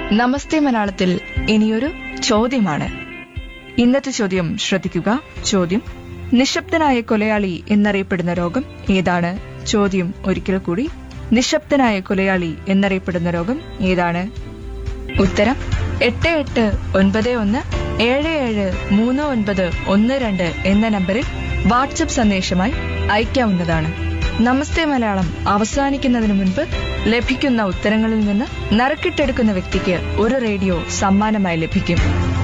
നമസ്തേ മലയാളത്തിൽ ഇനിയൊരു ചോദ്യമാണ് ഇന്നത്തെ ചോദ്യം ശ്രദ്ധിക്കുക ചോദ്യം നിശബ്ദനായ കൊലയാളി എന്നറിയപ്പെടുന്ന രോഗം ഏതാണ് ചോദ്യം ഒരിക്കൽ കൂടി നിശബ്ദനായ കൊലയാളി എന്നറിയപ്പെടുന്ന രോഗം ഏതാണ് ഉത്തരം എട്ട് എട്ട് ഒൻപത് ഒന്ന് ഏഴ് ഏഴ് മൂന്ന് ഒൻപത് ഒന്ന് രണ്ട് എന്ന നമ്പറിൽ വാട്സപ്പ് സന്ദേശമായി അയക്കാവുന്നതാണ് നമസ്തേ മലയാളം അവസാനിക്കുന്നതിന് മുൻപ് ലഭിക്കുന്ന ഉത്തരങ്ങളിൽ നിന്ന് നറുക്കിട്ടെടുക്കുന്ന വ്യക്തിക്ക് ഒരു റേഡിയോ സമ്മാനമായി ലഭിക്കും